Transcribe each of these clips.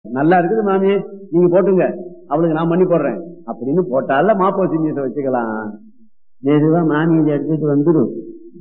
நல்லா இருக்குது மாமி நீங்க போட்டுங்க அவளுக்கு நான் பண்ணி போடுறேன் அப்படின்னு போட்டால மாப்போ சிங்கத்தை வச்சுக்கலாம் மெதுவா மாமி இதை எடுத்துட்டு வந்துடும்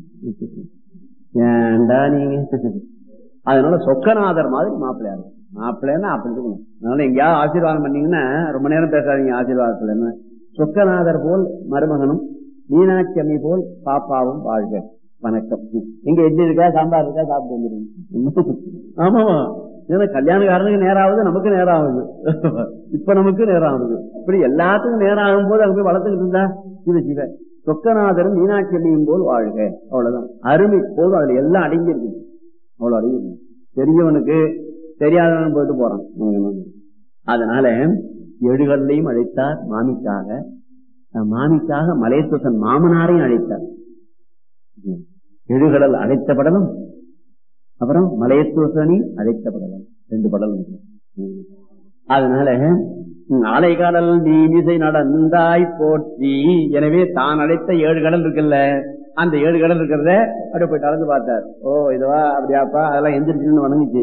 ஏண்டா நீங்க அதனால சொக்கநாதர் மாதிரி மாப்பிள்ளையா இருக்கும் மாப்பிள்ளைன்னா அப்படி இருக்கணும் அதனால எங்கேயாவது ஆசீர்வாதம் பண்ணீங்கன்னா ரொம்ப நேரம் பேசாதீங்க ஆசீர்வாதத்துல என்ன சொக்கநாதர் போல் மருமகனும் மீனாட்சி அம்மி போல் பாப்பாவும் வாழ்க வணக்கம் எங்க இட்லி இருக்கா சாம்பார் இருக்கா சாப்பிட்டு வந்துருங்க ஆமாமா ஏன்னா கல்யாணக்காரனுக்கு நேரம் ஆகுது நமக்கு நேரம் ஆகுது இப்ப நமக்கு நேரம் ஆகுது இப்படி எல்லாத்துக்கும் நேரம் ஆகும் போது அங்க போய் வளர்த்துக்கிட்டு இருந்தா சிவ சிவ சொக்கநாதரும் மீனாட்சி அம்மியும் போல் வாழ்க அவ்வளவுதான் அருமை போதும் அதுல எல்லாம் அடங்கி இருக்குது அவ்வளவு அடங்கி இருக்கு பெரியவனுக்கு தெரியாதவன் போயிட்டு போறான் அதனால ஏடுகள்லையும் அழைத்தார் மாமிக்காக மாமிக்காக மலையத்துசன் மாமனாரையும் அழைத்தார் எழுகடல் அழைத்தப்படலும் அப்புறம் மலையத்துவசனி அழைத்தப்படலாம் ரெண்டு படல் அதனால அலைகடல் நீமிசை நடந்தாய் போற்றி எனவே தான் அழைத்த ஏழு கடல் இருக்குல்ல அந்த ஏழு கடல் இருக்கிறத அப்படியே போய் கலந்து பார்த்தார் ஓ இதுவா அப்படியாப்பா அதெல்லாம் எந்திரிச்சுன்னு வணங்குச்சு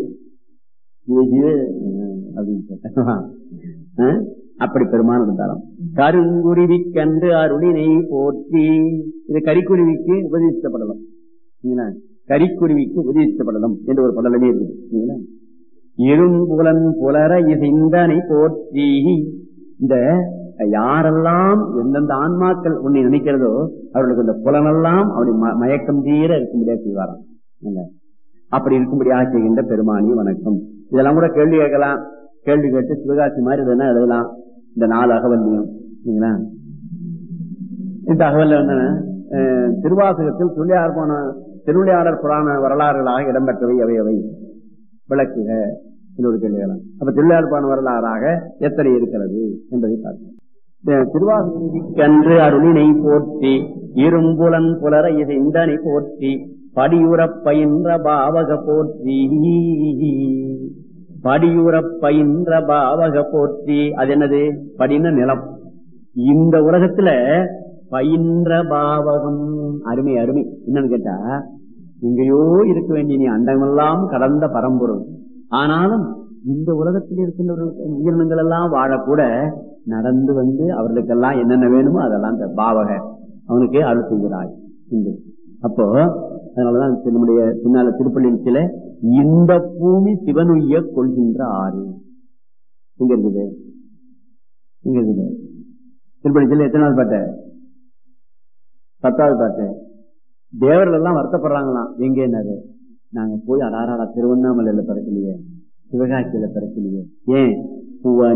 அப்படின்னு அப்படி பெருமான இருந்தாலும் கருங்குருவி கன்று அருளினை போற்றி இது கரிக்குருவிக்கு உபதேசிக்கப்படலாம் கரிக்குருவிக்கு உபதேசிக்கப்படலாம் என்று ஒரு படலமே இருக்குது இரும்புலன் புலர இசைந்தனை போற்றி இந்த யாரெல்லாம் எந்தெந்த ஆன்மாக்கள் உன்னை நினைக்கிறதோ அவர்களுக்கு இந்த புலனெல்லாம் அவருடைய மயக்கம் தீர இருக்கும்படியா செய்வாராம் அப்படி இருக்கும்படியாக செய்கின்ற பெருமானி வணக்கம் இதெல்லாம் கூட கேள்வி கேட்கலாம் கேள்வி கேட்டு சிவகாசி மாதிரி இதெல்லாம் எழுதலாம் இந்த நாலு அகவல்லையும் சரிங்களா இந்த அகவல்ல வந்து திருவாசகத்தில் துள்ளியார் போன திருவிளையாடர் புராண வரலாறுகளாக இடம்பெற்றவை அவை அவை விளக்குக என்னோட கேள்விகளாம் அப்ப திருவிளையாடர் புராண வரலாறாக எத்தனை இருக்கிறது என்பதை பார்க்கலாம் திருவாசகன்று அருளினை போற்றி இரும்புலன் புலர இசைந்தனை போற்றி படியுறப் பயின்ற பாவக போற்றி படியுறப் பயின்ற பாவக போற்றி அது என்னது படின நிலம் இந்த உலகத்துல பயின்ற பாவகம் அருமை அருமை என்னன்னு கேட்டா எங்கேயோ இருக்க வேண்டிய நீ அண்டமெல்லாம் கடந்த பரம்பொருள் ஆனாலும் இந்த உலகத்தில் இருக்கின்ற உயிரினங்கள் எல்லாம் வாழக்கூட நடந்து வந்து அவர்களுக்கெல்லாம் என்னென்ன வேணுமோ அதெல்லாம் பாவக அவனுக்கு அருள் செய்கிறாய் அப்போ அதனாலதான் நம்முடைய பின்னால திருப்பள்ளியில இந்த பூமி சிவனுய்ய கொள்கின்ற ஆறு இங்க இருக்குது இங்க இருக்குது திருப்பள்ளிச்சில எத்தனாவது பாட்டு பத்தாவது பாட்டு தேவர்கள் எல்லாம் வருத்தப்படுறாங்களாம் எங்க என்னது நாங்க போய் அடாராடா திருவண்ணாமலையில பிறக்கலையே சிவகாசியில பிறக்கலையே ஏன்